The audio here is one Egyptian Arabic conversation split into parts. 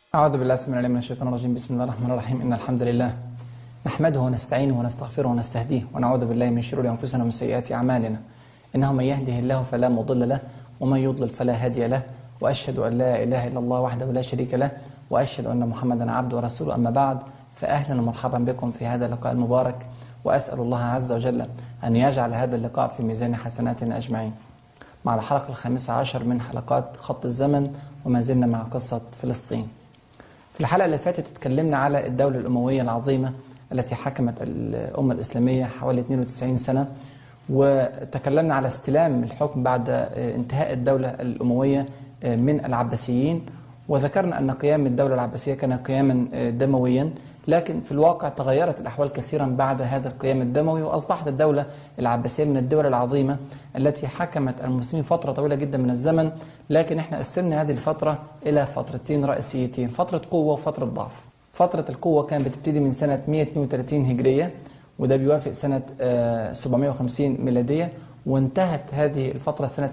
أعوذ بالله السميع العليم من الشيطان الرجيم بسم الله الرحمن الرحيم إن الحمد لله نحمده ونستعينه ونستغفره ونستهديه ونعوذ بالله من شرور أنفسنا ومن سيئات أعمالنا إنه من يهده الله فلا مضل له ومن يضلل فلا هادي له وأشهد أن لا إله إلا الله وحده لا شريك له وأشهد أن محمدا عبده ورسوله أما بعد فأهلا ومرحبا بكم في هذا اللقاء المبارك وأسأل الله عز وجل أن يجعل هذا اللقاء في ميزان حسناتنا أجمعين مع الحلقة الخامسة عشر من حلقات خط الزمن وما زلنا مع قصة فلسطين في الحلقة اللي فاتت اتكلمنا على الدولة الأموية العظيمة التي حكمت الأمة الإسلامية حوالي 92 سنة وتكلمنا على استلام الحكم بعد انتهاء الدولة الأموية من العباسيين وذكرنا أن قيام الدولة العباسية كان قياما دمويا لكن في الواقع تغيرت الأحوال كثيرا بعد هذا القيام الدموي وأصبحت الدولة العباسية من الدول العظيمة التي حكمت المسلمين فترة طويلة جدا من الزمن لكن احنا قسمنا هذه الفترة إلى فترتين رئيسيتين فترة قوة وفترة ضعف فترة القوة كانت بتبتدي من سنة 132 هجرية وده بيوافق سنة 750 ميلادية وانتهت هذه الفترة سنة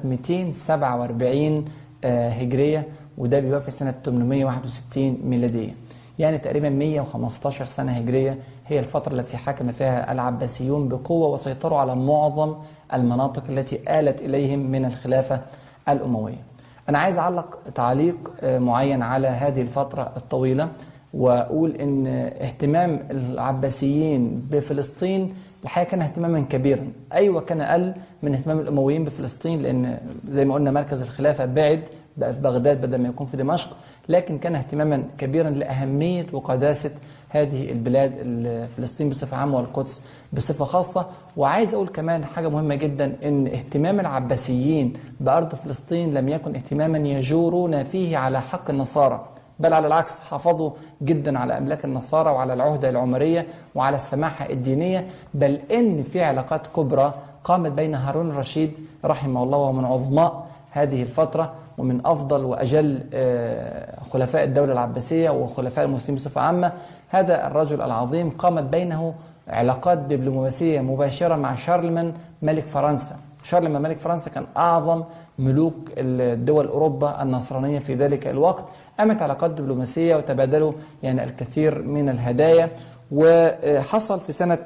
247 هجرية وده بيوافق سنة 861 ميلادية يعني تقريبا 115 سنة هجرية هي الفترة التي حكم فيها العباسيون بقوة وسيطروا على معظم المناطق التي آلت إليهم من الخلافة الأموية أنا عايز أعلق تعليق معين على هذه الفترة الطويلة وأقول إن اهتمام العباسيين بفلسطين الحقيقة كان اهتماما كبيرا أيوة كان أقل من اهتمام الأمويين بفلسطين لأن زي ما قلنا مركز الخلافة بعد بقى في بغداد بدل ما يكون في دمشق لكن كان اهتماما كبيرا لأهمية وقداسة هذه البلاد فلسطين بصفة عامة والقدس بصفة خاصة وعايز أقول كمان حاجة مهمة جدا أن اهتمام العباسيين بأرض فلسطين لم يكن اهتماما يجورون فيه على حق النصارى بل على العكس حافظوا جدا على أملاك النصارى وعلى العهدة العمرية وعلى السماحة الدينية بل إن في علاقات كبرى قامت بين هارون الرشيد رحمه الله وهو من عظماء هذه الفترة ومن أفضل وأجل خلفاء الدولة العباسية وخلفاء المسلمين بصفة عامة هذا الرجل العظيم قامت بينه علاقات دبلوماسية مباشرة مع شارلمان ملك فرنسا شارلمان ملك فرنسا كان أعظم ملوك الدول أوروبا النصرانية في ذلك الوقت قامت علاقات دبلوماسية وتبادلوا يعني الكثير من الهدايا وحصل في سنة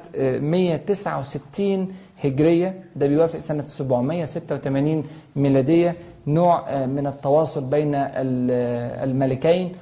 169 هجرية ده بيوافق سنة 786 ميلادية نوع من التواصل بين الملكين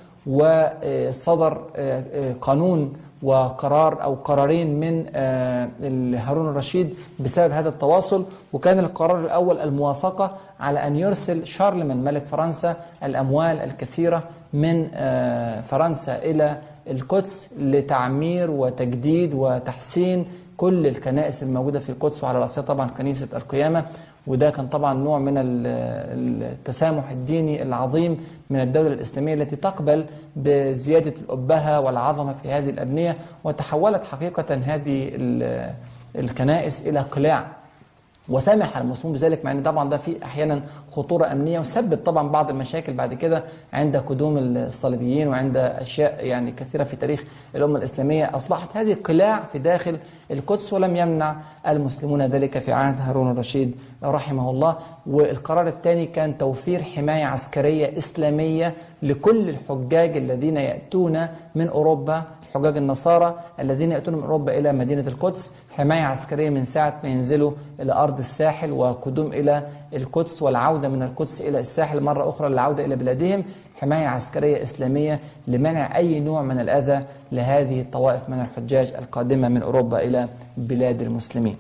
وصدر قانون وقرار أو قرارين من هارون الرشيد بسبب هذا التواصل وكان القرار الأول الموافقة على أن يرسل شارلمان ملك فرنسا الأموال الكثيرة من فرنسا إلى القدس لتعمير وتجديد وتحسين كل الكنائس الموجودة في القدس وعلى رأسها طبعا كنيسة القيامة وده كان طبعا نوع من التسامح الديني العظيم من الدولة الإسلامية التي تقبل بزيادة الأبهة والعظمة في هذه الأبنية وتحولت حقيقة هذه الكنائس إلى قلاع وسامح المسلمون بذلك مع ان طبعا ده في احيانا خطوره امنيه وسبب طبعا بعض المشاكل بعد كده عند قدوم الصليبيين وعند اشياء يعني كثيره في تاريخ الامه الاسلاميه اصبحت هذه قلاع في داخل القدس ولم يمنع المسلمون ذلك في عهد هارون الرشيد رحمه الله والقرار الثاني كان توفير حمايه عسكريه اسلاميه لكل الحجاج الذين ياتون من اوروبا حجاج النصارى الذين يأتون من أوروبا إلى مدينة القدس حماية عسكرية من ساعة ما ينزلوا إلى أرض الساحل وقدوم إلى القدس والعودة من القدس إلى الساحل مرة أخرى للعودة إلى بلادهم حماية عسكرية إسلامية لمنع أي نوع من الأذى لهذه الطوائف من الحجاج القادمة من أوروبا إلى بلاد المسلمين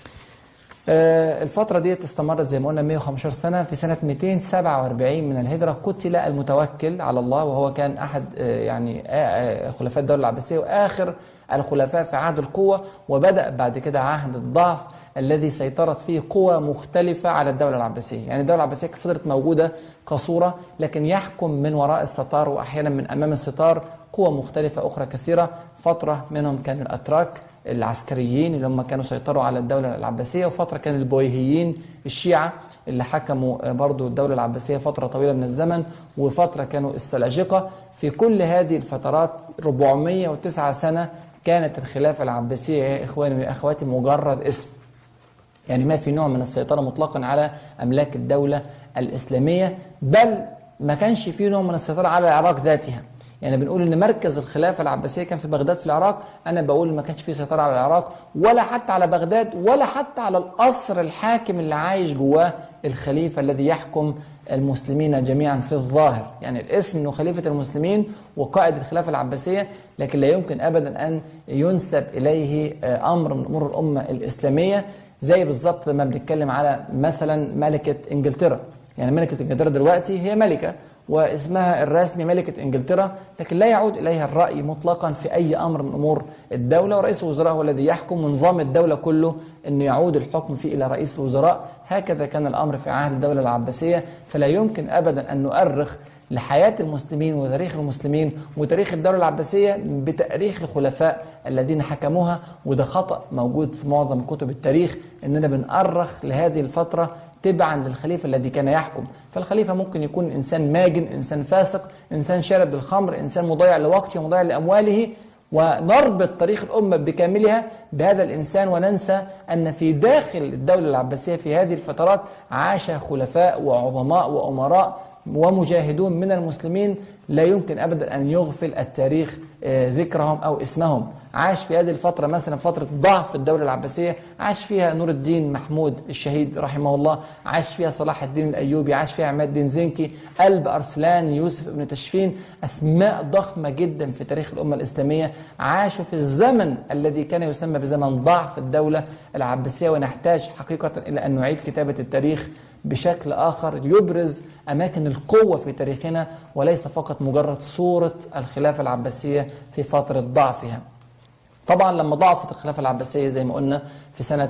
الفترة دي استمرت زي ما قلنا 115 سنة في سنة 247 من الهجرة قتل المتوكل على الله وهو كان أحد يعني خلفاء الدولة العباسية وآخر الخلفاء في عهد القوة وبدأ بعد كده عهد الضعف الذي سيطرت فيه قوى مختلفة على الدولة العباسية يعني الدولة العباسية فضلت موجودة كصورة لكن يحكم من وراء الستار وأحيانا من أمام الستار قوى مختلفة أخرى كثيرة فترة منهم كان الأتراك العسكريين اللي هم كانوا سيطروا على الدولة العباسية وفترة كان البويهيين الشيعة اللي حكموا برضو الدولة العباسية فترة طويلة من الزمن وفترة كانوا السلاجقة في كل هذه الفترات 409 سنة كانت الخلافة العباسية يا إخواني وأخواتي مجرد اسم يعني ما في نوع من السيطرة مطلقا على أملاك الدولة الإسلامية بل ما كانش في نوع من السيطرة على العراق ذاتها يعني بنقول ان مركز الخلافه العباسيه كان في بغداد في العراق انا بقول ما كانش فيه سيطره على العراق ولا حتى على بغداد ولا حتى على القصر الحاكم اللي عايش جواه الخليفه الذي يحكم المسلمين جميعا في الظاهر يعني الاسم انه خليفه المسلمين وقائد الخلافه العباسيه لكن لا يمكن ابدا ان ينسب اليه امر من امور الامه الاسلاميه زي بالظبط لما بنتكلم على مثلا ملكه انجلترا يعني ملكه انجلترا دلوقتي هي ملكه واسمها الرسمي ملكة إنجلترا لكن لا يعود إليها الرأي مطلقا في أي أمر من أمور الدولة ورئيس الوزراء هو الذي يحكم ونظام الدولة كله أنه يعود الحكم فيه إلى رئيس الوزراء هكذا كان الأمر في عهد الدولة العباسية فلا يمكن أبدا أن نؤرخ لحياة المسلمين وتاريخ المسلمين وتاريخ الدولة العباسية بتاريخ الخلفاء الذين حكموها وده خطأ موجود في معظم كتب التاريخ إننا بنأرخ لهذه الفترة تبعا للخليفة الذي كان يحكم فالخليفة ممكن يكون إنسان ماجن إنسان فاسق إنسان شارب للخمر إنسان مضيع لوقته ومضيع لأمواله ونربط تاريخ الأمة بكاملها بهذا الإنسان وننسى أن في داخل الدولة العباسية في هذه الفترات عاش خلفاء وعظماء وأمراء ومجاهدون من المسلمين لا يمكن أبدا أن يغفل التاريخ ذكرهم أو اسمهم عاش في هذه الفترة مثلا فترة ضعف الدولة العباسية عاش فيها نور الدين محمود الشهيد رحمه الله عاش فيها صلاح الدين الأيوبي عاش فيها عماد الدين زنكي قلب أرسلان يوسف ابن تشفين أسماء ضخمة جدا في تاريخ الأمة الإسلامية عاشوا في الزمن الذي كان يسمى بزمن ضعف الدولة العباسية ونحتاج حقيقة إلى أن نعيد كتابة التاريخ بشكل آخر يبرز أماكن القوة في تاريخنا وليس فقط مجرد صورة الخلافة العباسية في فترة ضعفها طبعا لما ضعفت الخلافة العباسية زي ما قلنا في سنة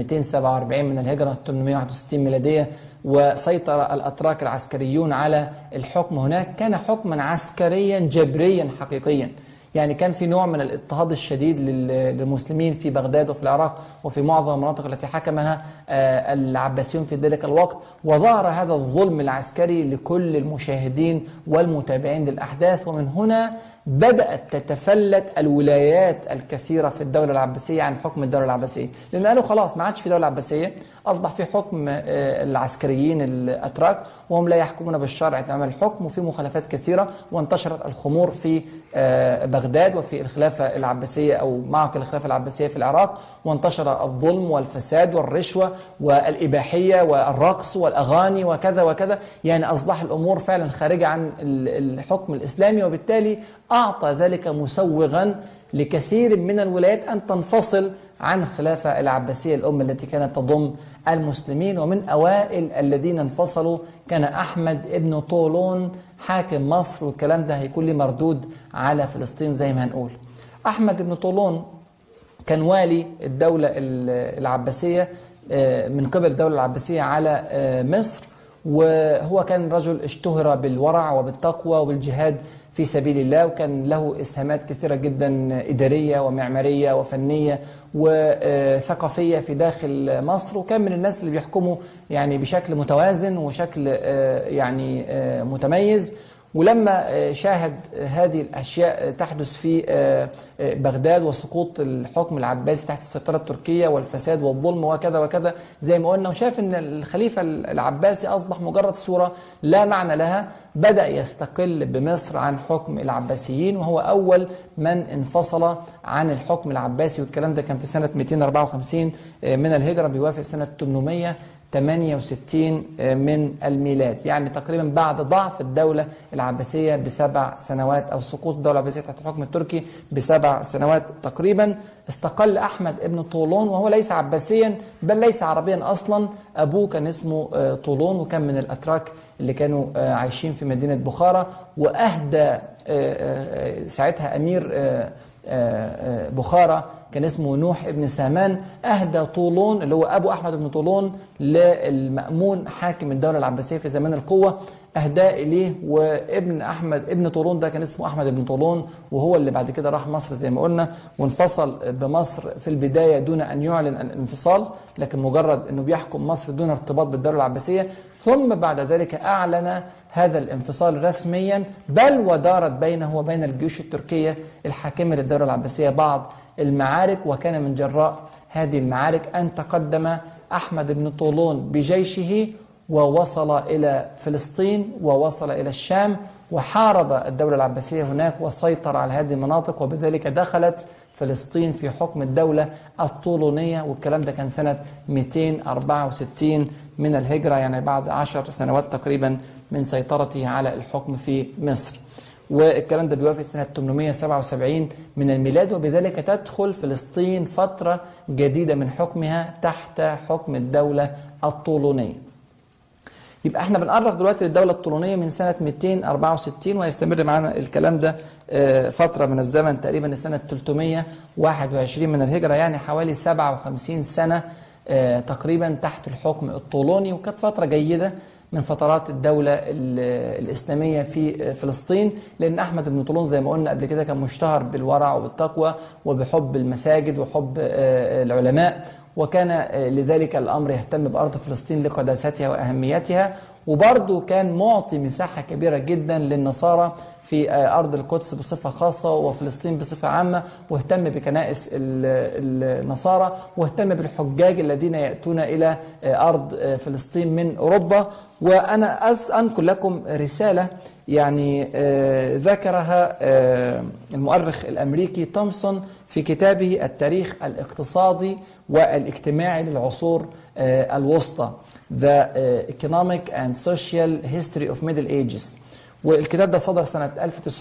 247 من الهجرة 861 ميلادية وسيطر الأتراك العسكريون على الحكم هناك كان حكما عسكريا جبريا حقيقيا يعني كان في نوع من الاضطهاد الشديد للمسلمين في بغداد وفي العراق وفي معظم المناطق التي حكمها العباسيون في ذلك الوقت وظهر هذا الظلم العسكري لكل المشاهدين والمتابعين للأحداث ومن هنا بدأت تتفلت الولايات الكثيرة في الدولة العباسية عن حكم الدولة العباسية لأن قالوا خلاص ما عادش في دولة عباسية أصبح في حكم العسكريين الأتراك وهم لا يحكمون بالشرع تمام الحكم وفي مخالفات كثيرة وانتشرت الخمور في بغداد وفي الخلافة العباسية أو معقل الخلافة العباسية في العراق وانتشر الظلم والفساد والرشوة والإباحية والرقص والأغاني وكذا وكذا يعني أصبح الأمور فعلا خارجة عن الحكم الإسلامي وبالتالي أعطى ذلك مسوغا لكثير من الولايات أن تنفصل عن الخلافة العباسية الأم التي كانت تضم المسلمين ومن أوائل الذين انفصلوا كان أحمد ابن طولون حاكم مصر والكلام ده هيكون لي مردود على فلسطين زي ما هنقول أحمد ابن طولون كان والي الدولة العباسية من قبل الدولة العباسية على مصر وهو كان رجل اشتهر بالورع وبالتقوى وبالجهاد في سبيل الله وكان له إسهامات كثيرة جدا إدارية ومعمارية وفنية وثقافية في داخل مصر وكان من الناس اللي بيحكموا يعني بشكل متوازن وشكل يعني متميز ولما شاهد هذه الأشياء تحدث في بغداد وسقوط الحكم العباسي تحت السيطرة التركية والفساد والظلم وكذا وكذا زي ما قلنا وشاف أن الخليفة العباسي أصبح مجرد صورة لا معنى لها بدأ يستقل بمصر عن حكم العباسيين وهو أول من انفصل عن الحكم العباسي والكلام ده كان في سنة 254 من الهجرة بيوافق سنة 800 68 من الميلاد يعني تقريبا بعد ضعف الدولة العباسية بسبع سنوات أو سقوط الدولة العباسية تحت الحكم التركي بسبع سنوات تقريبا استقل أحمد ابن طولون وهو ليس عباسيا بل ليس عربيا أصلا أبوه كان اسمه طولون وكان من الأتراك اللي كانوا عايشين في مدينة بخارى وأهدى ساعتها أمير بخارى كان اسمه نوح ابن سامان أهدى طولون اللي هو أبو أحمد بن طولون للمأمون حاكم الدولة العباسية في زمان القوة أهداه إليه وابن أحمد ابن طولون ده كان اسمه أحمد بن طولون وهو اللي بعد كده راح مصر زي ما قلنا وانفصل بمصر في البداية دون أن يعلن عن الانفصال لكن مجرد أنه بيحكم مصر دون ارتباط بالدولة العباسية ثم بعد ذلك أعلن هذا الانفصال رسميا بل ودارت بينه وبين الجيوش التركية الحاكمة للدولة العباسية بعض المعارك وكان من جراء هذه المعارك أن تقدم أحمد بن طولون بجيشه ووصل إلى فلسطين ووصل إلى الشام وحارب الدولة العباسية هناك وسيطر على هذه المناطق وبذلك دخلت فلسطين في حكم الدولة الطولونية والكلام ده كان سنة 264 من الهجرة يعني بعد عشر سنوات تقريبا من سيطرته على الحكم في مصر والكلام ده بيوافق سنة 877 من الميلاد وبذلك تدخل فلسطين فترة جديدة من حكمها تحت حكم الدولة الطولونية يبقى احنا بنقرب دلوقتي للدولة الطولونية من سنة 264 وهيستمر معانا الكلام ده فترة من الزمن تقريبا لسنة 321 من الهجرة يعني حوالي 57 سنة تقريبا تحت الحكم الطولوني وكانت فترة جيدة من فترات الدولة الإسلامية في فلسطين لأن أحمد بن طولون زي ما قلنا قبل كده كان مشتهر بالورع وبالتقوى وبحب المساجد وحب العلماء وكان لذلك الأمر يهتم بأرض فلسطين لقداستها وأهميتها وبرضه كان معطي مساحة كبيرة جدا للنصارى في أرض القدس بصفة خاصة وفلسطين بصفة عامة واهتم بكنائس النصارى واهتم بالحجاج الذين يأتون إلى أرض فلسطين من أوروبا وأنا أنقل لكم رسالة يعني ذكرها المؤرخ الأمريكي تومسون في كتابه التاريخ الاقتصادي والاجتماعي للعصور الوسطى The Economic and Social History of Middle Ages والكتاب ده صدر سنة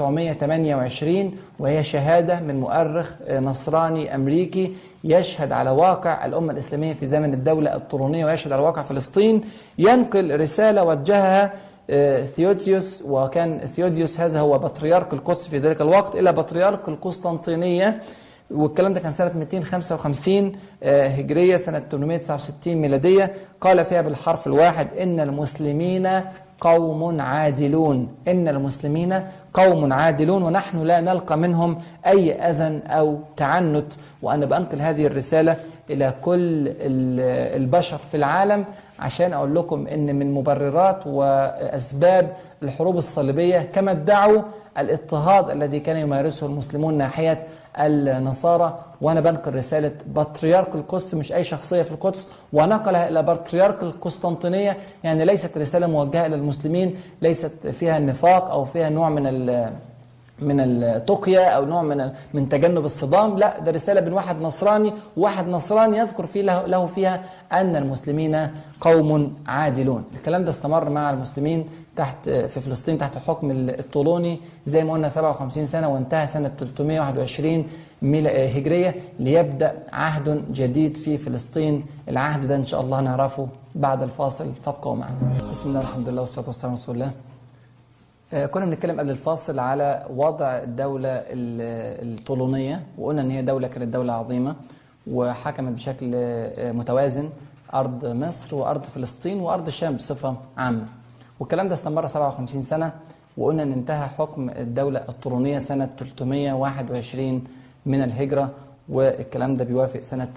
1928 وهي شهادة من مؤرخ نصراني أمريكي يشهد على واقع الأمة الإسلامية في زمن الدولة الطولونية ويشهد على واقع فلسطين ينقل رسالة وجهها ثيوديوس وكان ثيوديوس هذا هو بطريرك القدس في ذلك الوقت إلى بطريرك القسطنطينية والكلام ده كان سنة 255 هجرية سنة 869 ميلادية قال فيها بالحرف الواحد إن المسلمين قوم عادلون إن المسلمين قوم عادلون ونحن لا نلقى منهم أي أذى أو تعنت وأنا بأنقل هذه الرسالة إلى كل البشر في العالم عشان أقول لكم إن من مبررات وأسباب الحروب الصليبية كما ادعوا الاضطهاد الذي كان يمارسه المسلمون ناحية النصارى وأنا بنقل رسالة بطريرك القدس مش أي شخصية في القدس ونقلها إلى بطريرك القسطنطينية يعني ليست رسالة موجهة إلى المسلمين ليست فيها النفاق أو فيها نوع من من التقية أو نوع من من تجنب الصدام لا ده رسالة من واحد نصراني وواحد نصراني يذكر فيه له, له فيها أن المسلمين قوم عادلون الكلام ده استمر مع المسلمين تحت في فلسطين تحت الحكم الطولوني زي ما قلنا 57 سنة وانتهى سنة 321 هجرية ليبدأ عهد جديد في فلسطين العهد ده إن شاء الله نعرفه بعد الفاصل فابقوا معنا بسم الله الحمد لله والصلاة والسلام على رسول الله كنا بنتكلم قبل الفاصل على وضع الدولة الطولونية وقلنا ان هي دولة كانت دولة عظيمة وحكمت بشكل متوازن أرض مصر وأرض فلسطين وأرض الشام بصفة عامة والكلام ده استمر 57 سنة وقلنا ان انتهى حكم الدولة الطولونية سنة 321 من الهجرة والكلام ده بيوافق سنة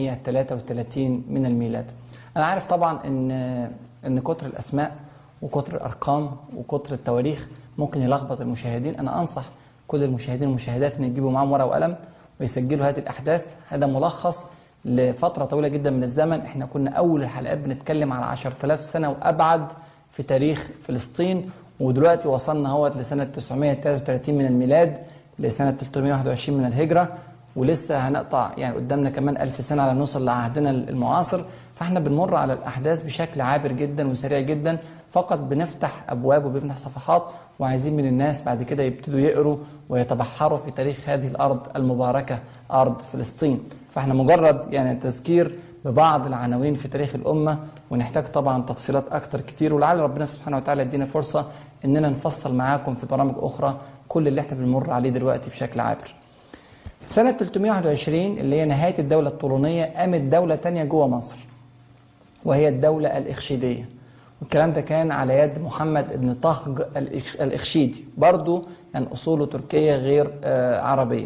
933 من الميلاد أنا عارف طبعا ان ان كتر الأسماء وكتر الأرقام وكتر التواريخ ممكن يلخبط المشاهدين أنا أنصح كل المشاهدين والمشاهدات أن يجيبوا معاهم ورقة وقلم ويسجلوا هذه الأحداث هذا ملخص لفترة طويلة جدا من الزمن احنا كنا أول الحلقات بنتكلم على 10000 سنة وأبعد في تاريخ فلسطين ودلوقتي وصلنا هوت لسنة 933 من الميلاد لسنة 321 من الهجرة ولسه هنقطع يعني قدامنا كمان ألف سنة على نوصل لعهدنا المعاصر فاحنا بنمر على الأحداث بشكل عابر جدا وسريع جدا فقط بنفتح أبواب وبنفتح صفحات وعايزين من الناس بعد كده يبتدوا يقروا ويتبحروا في تاريخ هذه الأرض المباركة أرض فلسطين فاحنا مجرد يعني تذكير ببعض العناوين في تاريخ الأمة ونحتاج طبعا تفصيلات أكتر كتير ولعل ربنا سبحانه وتعالى يدينا فرصة إننا نفصل معاكم في برامج أخرى كل اللي احنا بنمر عليه دلوقتي بشكل عابر سنة 321 اللي هي نهاية الدولة الطولونية قامت دولة تانية جوه مصر وهي الدولة الإخشيدية والكلام ده كان على يد محمد بن طخج الإخشيدي برضو يعني أصوله تركية غير عربية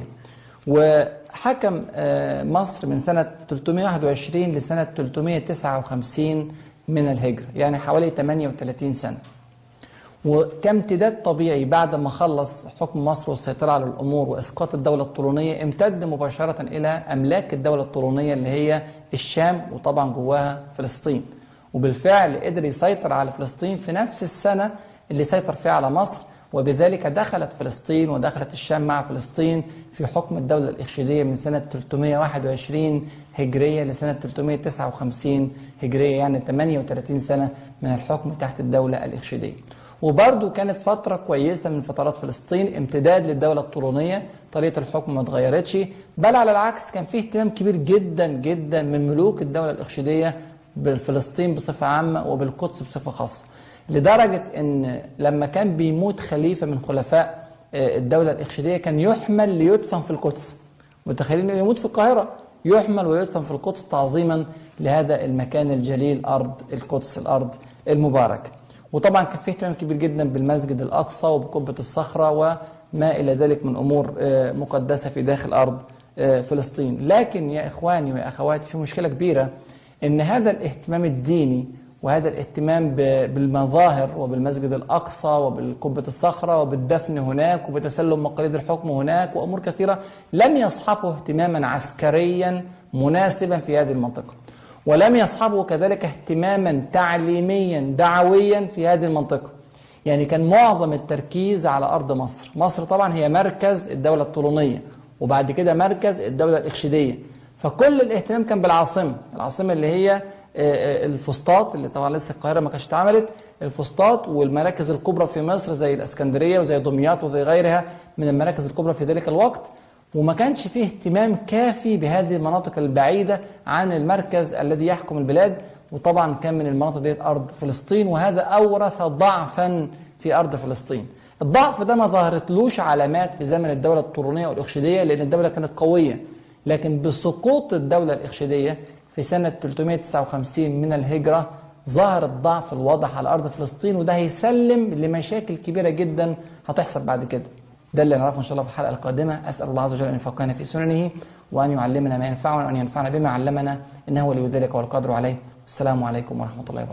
وحكم مصر من سنة 321 لسنة 359 من الهجرة يعني حوالي 38 سنة وكامتداد طبيعي بعد ما خلص حكم مصر والسيطرة على الأمور وإسقاط الدولة الطولونية امتد مباشرة إلى أملاك الدولة الطولونية اللي هي الشام وطبعا جواها فلسطين وبالفعل قدر يسيطر على فلسطين في نفس السنة اللي سيطر فيها على مصر وبذلك دخلت فلسطين ودخلت الشام مع فلسطين في حكم الدولة الإخشيدية من سنة 321 هجرية لسنة 359 هجرية يعني 38 سنة من الحكم تحت الدولة الإخشيدية وبرضه كانت فترة كويسة من فترات فلسطين امتداد للدولة الطولونية طريقة الحكم ما اتغيرتش بل على العكس كان فيه اهتمام كبير جدا جدا من ملوك الدولة الإخشيدية بفلسطين بصفة عامة وبالقدس بصفة خاصة لدرجة ان لما كان بيموت خليفة من خلفاء الدولة الإخشيدية كان يحمل ليدفن في القدس متخيلين انه يموت في القاهرة يحمل ويدفن في القدس تعظيما لهذا المكان الجليل أرض القدس الأرض المباركة وطبعا كان فيه اهتمام كبير جدا بالمسجد الأقصى وبقبة الصخرة وما إلى ذلك من أمور مقدسة في داخل أرض فلسطين لكن يا إخواني ويا أخواتي في مشكلة كبيرة إن هذا الاهتمام الديني وهذا الاهتمام بالمظاهر وبالمسجد الأقصى وبالقبة الصخرة وبالدفن هناك وبتسلم مقاليد الحكم هناك وأمور كثيرة لم يصحبه اهتماما عسكريا مناسبا في هذه المنطقة ولم يصحبه كذلك اهتماما تعليميا دعويا في هذه المنطقة يعني كان معظم التركيز على أرض مصر مصر طبعا هي مركز الدولة الطولونية وبعد كده مركز الدولة الإخشيدية فكل الاهتمام كان بالعاصمة العاصمة اللي هي الفسطاط اللي طبعا لسه القاهرة ما كانتش اتعملت الفسطاط والمراكز الكبرى في مصر زي الاسكندرية وزي دمياط وزي غيرها من المراكز الكبرى في ذلك الوقت وما كانش فيه اهتمام كافي بهذه المناطق البعيدة عن المركز الذي يحكم البلاد وطبعا كان من المناطق ديت أرض فلسطين وهذا أورث ضعفا في أرض فلسطين الضعف ده ما ظهرتلوش علامات في زمن الدولة الطولونية والإخشيدية لأن الدولة كانت قوية لكن بسقوط الدولة الإخشيدية في سنة 359 من الهجرة ظهر الضعف الواضح على أرض فلسطين وده هيسلم لمشاكل كبيرة جدا هتحصل بعد كده ده اللي نعرفه إن شاء الله في الحلقة القادمة أسأل الله عز وجل أن يفقهنا في سننه وأن يعلمنا ما ينفعنا وأن ينفعنا بما علمنا إنه ولي ذلك والقادر عليه السلام عليكم ورحمة الله وبركاته